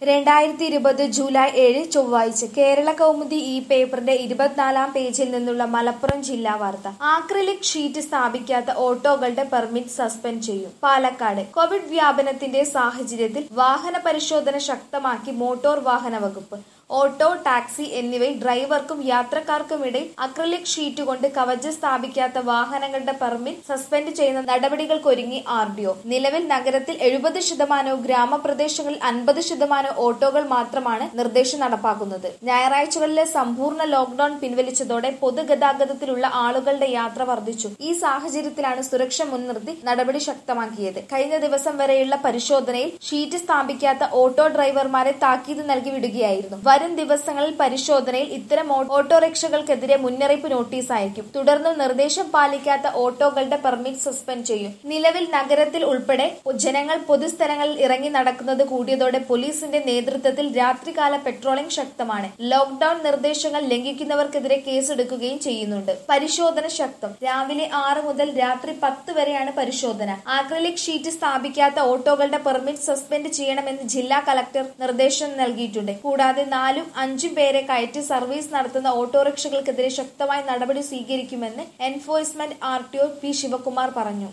രണ്ടായിരത്തി ഇരുപത് ജൂലൈ ഏഴ് ചൊവ്വാഴ്ച കേരള കൗമുദി ഈ പേപ്പറിന്റെ ഇരുപത്തിനാലാം പേജിൽ നിന്നുള്ള മലപ്പുറം ജില്ലാ വാർത്ത ആക്രിലിക് ഷീറ്റ് സ്ഥാപിക്കാത്ത ഓട്ടോകളുടെ പെർമിറ്റ് സസ്പെൻഡ് ചെയ്യും പാലക്കാട് കോവിഡ് വ്യാപനത്തിന്റെ സാഹചര്യത്തിൽ വാഹന പരിശോധന ശക്തമാക്കി മോട്ടോർ വാഹന വകുപ്പ് ഓട്ടോ ടാക്സി എന്നിവയിൽ ഡ്രൈവർക്കും യാത്രക്കാർക്കുമിടയിൽ അക്രലിക് ഷീറ്റ് കൊണ്ട് കവചം സ്ഥാപിക്കാത്ത വാഹനങ്ങളുടെ പെർമിറ്റ് സസ്പെൻഡ് ചെയ്യുന്ന നടപടികൾക്കൊരുങ്ങി ആർ ഡി ഒ നിലവിൽ നഗരത്തിൽ എഴുപത് ശതമാനവും ഗ്രാമപ്രദേശങ്ങളിൽ അൻപത് ശതമാനവും ഓട്ടോകൾ മാത്രമാണ് നിർദ്ദേശം നടപ്പാക്കുന്നത് ഞായറാഴ്ചകളിലെ സമ്പൂർണ്ണ ലോക്ഡൌൺ പിൻവലിച്ചതോടെ പൊതുഗതാഗതത്തിലുള്ള ആളുകളുടെ യാത്ര വർദ്ധിച്ചു ഈ സാഹചര്യത്തിലാണ് സുരക്ഷ മുൻനിർത്തി നടപടി ശക്തമാക്കിയത് കഴിഞ്ഞ ദിവസം വരെയുള്ള പരിശോധനയിൽ ഷീറ്റ് സ്ഥാപിക്കാത്ത ഓട്ടോ ഡ്രൈവർമാരെ താക്കീത് നൽകി വിടുകയായിരുന്നു വരും ദിവസങ്ങളിൽ പരിശോധനയിൽ ഇത്തരം ഓ- ഓട്ടോറിക്ഷകൾക്കെതിരെ മുന്നറിയിപ്പ് നോട്ടീസ് അയക്കും തുടർന്ന് നിർദ്ദേശം പാലിക്കാത്ത ഓട്ടോകളുടെ പെർമിറ്റ് സസ്പെൻഡ് ചെയ്യും നിലവിൽ നഗരത്തിൽ ഉൾപ്പെടെ ജനങ്ങൾ പൊതുസ്ഥലങ്ങളിൽ ഇറങ്ങി നടക്കുന്നത് കൂടിയതോടെ പോലീസിന്റെ നേതൃത്വത്തിൽ രാത്രികാല പെട്രോളിംഗ് ശക്തമാണ് ലോക്ഡൌൺ നിർദ്ദേശങ്ങൾ ലംഘിക്കുന്നവർക്കെതിരെ കേസെടുക്കുകയും ചെയ്യുന്നുണ്ട് പരിശോധന ശക്തം രാവിലെ ആറ് മുതൽ രാത്രി പത്ത് വരെയാണ് പരിശോധന ആക്രിലിക് ഷീറ്റ് സ്ഥാപിക്കാത്ത ഓട്ടോകളുടെ പെർമിറ്റ് സസ്പെൻഡ് ചെയ്യണമെന്ന് ജില്ലാ കളക്ടർ നിർദ്ദേശം നൽകിയിട്ടുണ്ട് കൂടാതെ നാലും അഞ്ചും പേരെ കയറ്റി സർവീസ് നടത്തുന്ന ഓട്ടോറിക്ഷകൾക്കെതിരെ ശക്തമായ നടപടി സ്വീകരിക്കുമെന്ന് enforcement R T O P Sivakumar പറഞ്ഞു